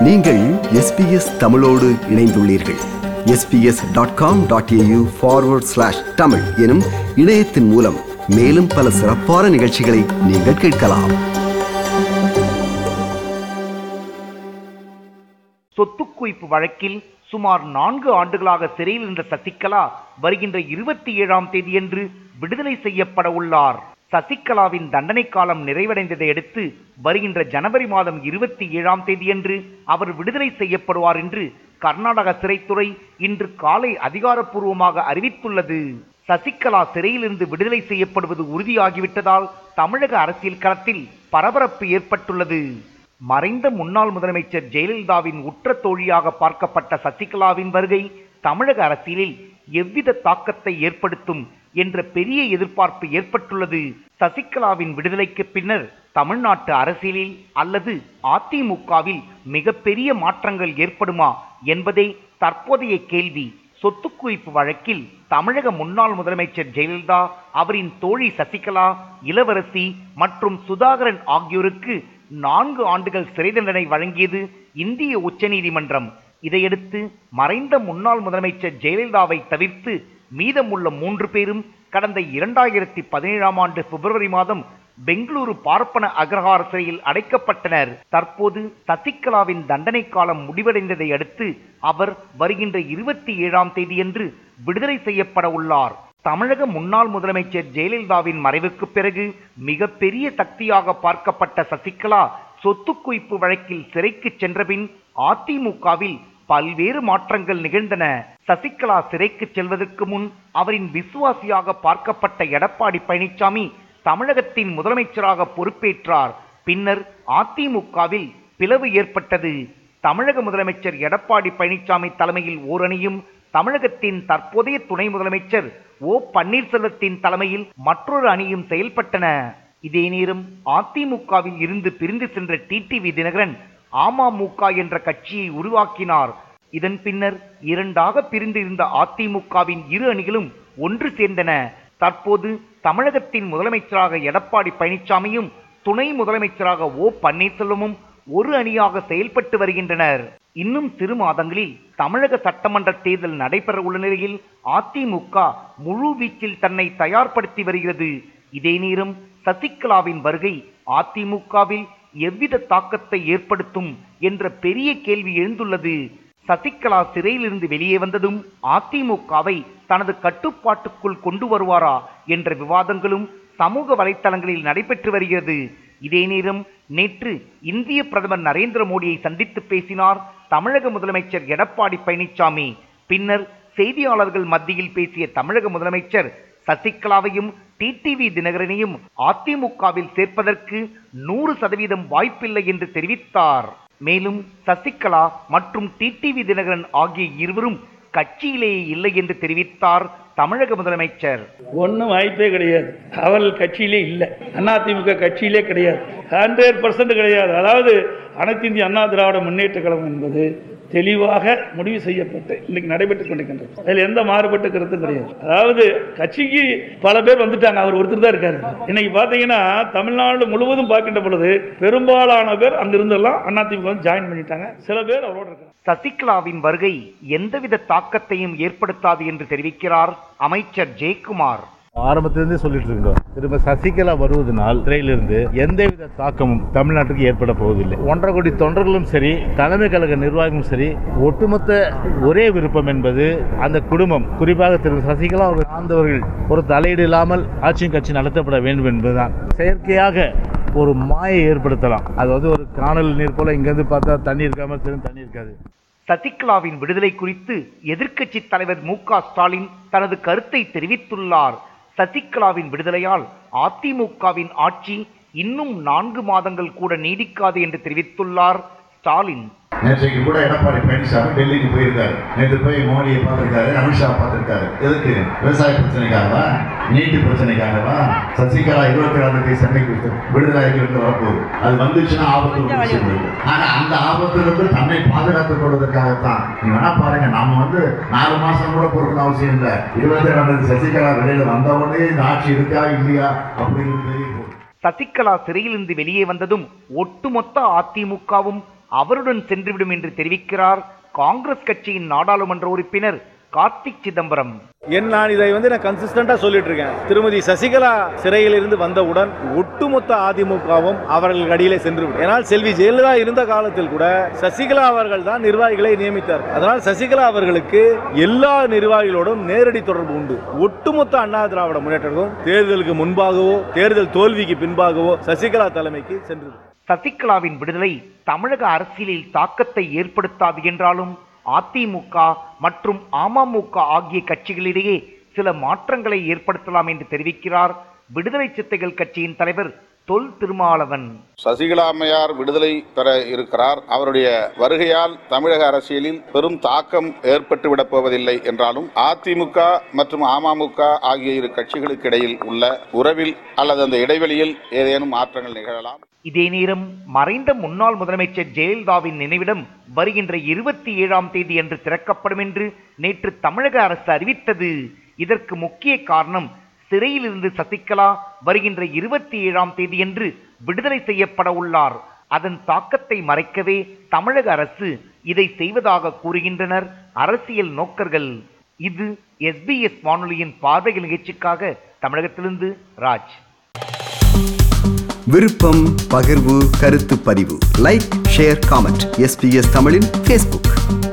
நீங்கள் எஸ்பிஎஸ் தமிழோடு இணைந்துள்ளீர்கள் SBS dot com dot AU forward slash Tamil எனும் இணையத்தின் மூலம் மேலும் பல சிறப்பான நிகழ்ச்சிகளை நீங்கள் கேட்கலாம் சொத்து குவிப்பு வழக்கில் சுமார் நான்கு ஆண்டுகளாக சிறையில் இருந்த சசிகலா வருகின்ற இருபத்தி ஏழாம் தேதியன்று விடுதலை செய்யப்பட உள்ளார் சசிகலாவின் தண்டனை காலம் நிறைவடைந்ததை அடுத்து வருகின்ற ஜனவரி மாதம் இருபத்தி ஏழாம் தேதியன்று அவர் விடுதலை செய்யப்படுவார் என்று கர்நாடக சிறைத்துறை இன்று காலை அதிகாரப்பூர்வமாக அறிவித்துள்ளது சசிகலா சிறையிலிருந்து விடுதலை செய்யப்படுவது உறுதியாகிவிட்டதால் தமிழக அரசியல் களத்தில் பரபரப்பு ஏற்பட்டுள்ளது மறைந்த முன்னாள் முதலமைச்சர் ஜெயலலிதாவின் உற்ற தோழியாக பார்க்கப்பட்ட சசிகலாவின் வருகை தமிழக அரசியலில் எவ்வித தாக்கத்தை ஏற்படுத்தும் என்ற பெரிய எதிர்பார்ப்பு ஏற்பட்டுள்ளது சசிகலாவின் விடுதலைக்கு பின்னர் தமிழ்நாட்டு அரசியலில் அல்லது அதிமுகவில் மிகப்பெரிய மாற்றங்கள் ஏற்படுமா என்பதே தற்போதைய கேள்வி சொத்து குவிப்பு வழக்கில் தமிழக முன்னாள் முதலமைச்சர் ஜெயலலிதா அவரின் தோழி சசிகலா இளவரசி மற்றும் சுதாகரன் ஆகியோருக்கு நான்கு ஆண்டுகள் சிறை தண்டனை வழங்கியது இந்திய உச்சநீதிமன்றம் இதையடுத்து மறைந்த முன்னாள் முதலமைச்சர் ஜெயலலிதாவை தவிர்த்து மீதமுள்ள மூன்று பேரும் கடந்த இரண்டாயிரத்தி பதினேழாம் ஆண்டு பிப்ரவரி மாதம் பெங்களூரு பார்ப்பன அக்ரஹார சிறையில் அடைக்கப்பட்டனர் தற்போது சசிகலாவின் தண்டனை காலம் முடிவடைந்ததை அடுத்து அவர் வருகின்ற இருபத்தி ஏழாம் தேதியன்று விடுதலை செய்யப்பட உள்ளார் தமிழக முன்னாள் முதலமைச்சர் ஜெயலலிதாவின் மறைவுக்கு பிறகு மிகப்பெரிய சக்தியாக பார்க்கப்பட்ட சசிகலா சொத்து குவிப்பு வழக்கில் சிறைக்கு சென்றபின் அதிமுகவில் பல்வேறு மாற்றங்கள் நிகழ்ந்தன சசிகலா சிறைக்கு செல்வதற்கு முன் அவரின் விசுவாசியாக பார்க்கப்பட்ட எடப்பாடி பழனிசாமி தமிழகத்தின் முதலமைச்சராக பொறுப்பேற்றார் பின்னர் அதிமுகவில் பிளவு ஏற்பட்டது தமிழக முதலமைச்சர் எடப்பாடி பழனிசாமி தலைமையில் ஓரணியும் தமிழகத்தின் தற்போதைய துணை முதலமைச்சர் ஓ பன்னீர்செல்வத்தின் தலைமையில் மற்றொரு அணியும் செயல்பட்டன இதே நேரம் அதிமுகவில் இருந்து பிரிந்து சென்ற டிடிவி தினகரன் அமமுக என்ற கட்சியை உருவாக்கினார் இதன் பின்னர் இரண்டாக பிரிந்து இருந்த அதிமுகவின் இரு அணிகளும் ஒன்று சேர்ந்தன தற்போது தமிழகத்தின் முதலமைச்சராக எடப்பாடி பழனிசாமியும் துணை முதலமைச்சராக ஓ பன்னீர்செல்வமும் ஒரு அணியாக செயல்பட்டு வருகின்றனர் இன்னும் சிறு மாதங்களில் தமிழக சட்டமன்ற தேர்தல் நடைபெற உள்ள நிலையில் அதிமுக முழு வீச்சில் தன்னை தயார்படுத்தி வருகிறது இதே நேரம் சசிகலாவின் வருகை அதிமுகவில் எவ்வித தாக்கத்தை ஏற்படுத்தும் என்ற பெரிய கேள்வி எழுந்துள்ளது சசிகலா சிறையிலிருந்து வெளியே வந்ததும் அதிமுகவை தனது கட்டுப்பாட்டுக்குள் கொண்டு வருவாரா என்ற விவாதங்களும் சமூக வலைத்தளங்களில் நடைபெற்று வருகிறது இதே நேரம் நேற்று இந்திய பிரதமர் நரேந்திர மோடியை சந்தித்து பேசினார் தமிழக முதலமைச்சர் எடப்பாடி பழனிசாமி பின்னர் செய்தியாளர்கள் மத்தியில் பேசிய தமிழக முதலமைச்சர் சசிகலாவையும் டிடிவி தினகரனையும் அதிமுகவில் சேர்ப்பதற்கு நூறு சதவீதம் வாய்ப்பில்லை என்று தெரிவித்தார் மேலும் சசிகலா மற்றும் டிடிவி தினகரன் ஆகிய இருவரும் கட்சியிலேயே இல்லை என்று தெரிவித்தார் தமிழக முதலமைச்சர் ஒன்றும் வாய்ப்பே கிடையாது அவர்கள் கட்சியிலே இல்லை அதிமுக கட்சியிலே கிடையாது ஹண்ட்ரட் பர்சன்ட் கிடையாது அதாவது அனைத்து இந்திய அண்ணா திராவிட முன்னேற்ற கழகம் என்பது தெளிவாக முடிவு செய்யப்பட்டு இன்னைக்கு நடைபெற்றுக் கொண்டிருக்கின்றது அதில் எந்த மாறுபட்ட கருத்தும் கிடையாது அதாவது கட்சிக்கு பல பேர் வந்துட்டாங்க அவர் ஒருத்தர் தான் இருக்காரு இன்னைக்கு பார்த்தீங்கன்னா தமிழ்நாடு முழுவதும் பார்க்கின்ற பொழுது பெரும்பாலான பேர் அங்கிருந்தெல்லாம் அதிமுக ஜாயின் பண்ணிட்டாங்க சில பேர் அவரோட இருக்காங்க சசிகலாவின் வருகை எந்தவித தாக்கத்தையும் ஏற்படுத்தாது என்று தெரிவிக்கிறார் அமைச்சர் ஜெயக்குமார் ஆரம்பத்திலிருந்தே சொல்லிட்டு இருக்கோம் திரும்ப சசிகலா வருவதனால் சிறையிலிருந்து எந்தவித தாக்கமும் தமிழ்நாட்டுக்கு ஏற்பட போவதில்லை ஒன்றரை கோடி தொண்டர்களும் சரி தலைமை கழக நிர்வாகமும் சரி ஒட்டுமொத்த ஒரே விருப்பம் என்பது அந்த குடும்பம் குறிப்பாக திரு சசிகலா அவர்கள் சார்ந்தவர்கள் ஒரு தலையீடு இல்லாமல் ஆட்சியும் கட்சி நடத்தப்பட வேண்டும் என்பதுதான் செயற்கையாக ஒரு மாயை ஏற்படுத்தலாம் அது வந்து ஒரு காணல் நீர் போல இங்கேருந்து பார்த்தா தண்ணி இருக்காம திரும்ப தண்ணி இருக்காது சசிகலாவின் விடுதலை குறித்து எதிர்க்கட்சி தலைவர் மு க ஸ்டாலின் தனது கருத்தை தெரிவித்துள்ளார் சசிகலாவின் விடுதலையால் அதிமுகவின் ஆட்சி இன்னும் நான்கு மாதங்கள் கூட நீடிக்காது என்று தெரிவித்துள்ளார் ஸ்டாலின் நேற்றைக்கு கூட எடப்பாடி பழனிசாமி டெல்லிக்கு போயிருக்காரு நேற்று போய் மோடியை பார்த்திருக்காரு அமித்ஷா பார்த்திருக்காரு எதுக்கு விவசாய பிரச்சனைக்காகவா நீட்டு பிரச்சனைக்காகவா சசிகலா இருபத்தி ஏழாம் தேதி சென்னைக்கு விடுதலைக்கு இருந்து வரப்போகுது அது வந்துச்சுன்னா ஆபத்து ஒரு விஷயம் இருக்கு ஆனா அந்த ஆபத்திலிருந்து தன்னை பாதுகாத்துக் கொள்வதற்காகத்தான் நீங்க வேணா பாருங்க நாம வந்து நாலு மாசம் கூட பொறுக்கணும் அவசியம் இல்லை இருபத்தி ஏழாம் தேதி சசிகலா வெளியில வந்த உடனே இந்த ஆட்சி இருக்கா இல்லையா அப்படிங்கிறது தெரிய போகுது சசிகலா சிறையிலிருந்து வெளியே வந்ததும் ஒட்டுமொத்த அதிமுகவும் அவருடன் சென்றுவிடும் என்று தெரிவிக்கிறார் காங்கிரஸ் கட்சியின் நாடாளுமன்ற உறுப்பினர் கார்த்திக் சிதம்பரம் என் நான் இதை வந்து நான் கன்சிஸ்டண்டா சொல்லிட்டு இருக்கேன் திருமதி சசிகலா சிறையில் இருந்து வந்தவுடன் ஒட்டுமொத்த அதிமுகவும் அவர்கள் அடியிலே சென்று விடும் ஏனால் செல்வி ஜெயலலிதா இருந்த காலத்தில் கூட சசிகலா அவர்கள் தான் நிர்வாகிகளை நியமித்தார் அதனால் சசிகலா அவர்களுக்கு எல்லா நிர்வாகிகளோடும் நேரடி தொடர்பு உண்டு ஒட்டுமொத்த அண்ணா திராவிட முன்னேற்றமும் தேர்தலுக்கு முன்பாகவோ தேர்தல் தோல்விக்கு பின்பாகவோ சசிகலா தலைமைக்கு சென்றது சசிகலாவின் விடுதலை தமிழக அரசியலில் தாக்கத்தை ஏற்படுத்தாது என்றாலும் அதிமுக மற்றும் அமமுக ஆகிய கட்சிகளிடையே சில மாற்றங்களை ஏற்படுத்தலாம் என்று தெரிவிக்கிறார் விடுதலை சித்தைகள் கட்சியின் தலைவர் தொல் திருமாவளவன் சசிகலா அம்மையார் விடுதலை பெற இருக்கிறார் அவருடைய வருகையால் தமிழக அரசியலில் பெரும் தாக்கம் ஏற்பட்டுவிடப் போவதில்லை என்றாலும் அதிமுக மற்றும் அமமுக ஆகிய இரு கட்சிகளுக்கு இடையில் உள்ள உறவில் அல்லது அந்த இடைவெளியில் ஏதேனும் மாற்றங்கள் நிகழலாம் இதே நேரம் மறைந்த முன்னாள் முதலமைச்சர் ஜெயலலிதாவின் நினைவிடம் வருகின்ற இருபத்தி ஏழாம் தேதி அன்று திறக்கப்படும் என்று நேற்று தமிழக அரசு அறிவித்தது இதற்கு முக்கிய காரணம் சிறையில் இருந்து சசிகலா வருகின்ற இருபத்தி ஏழாம் தேதியன்று விடுதலை செய்யப்பட உள்ளார் அதன் தாக்கத்தை மறைக்கவே தமிழக அரசு இதை செய்வதாக கூறுகின்றனர் அரசியல் நோக்கர்கள் இது எஸ்பிஎஸ் வானொலியின் பார்வைகள் நிகழ்ச்சிக்காக தமிழகத்திலிருந்து ராஜ் விருப்பம் பகிர்வு கருத்து பதிவு லைக் ஷேர் காமெண்ட் எஸ்பிஎஸ் தமிழின் ஃபேஸ்புக்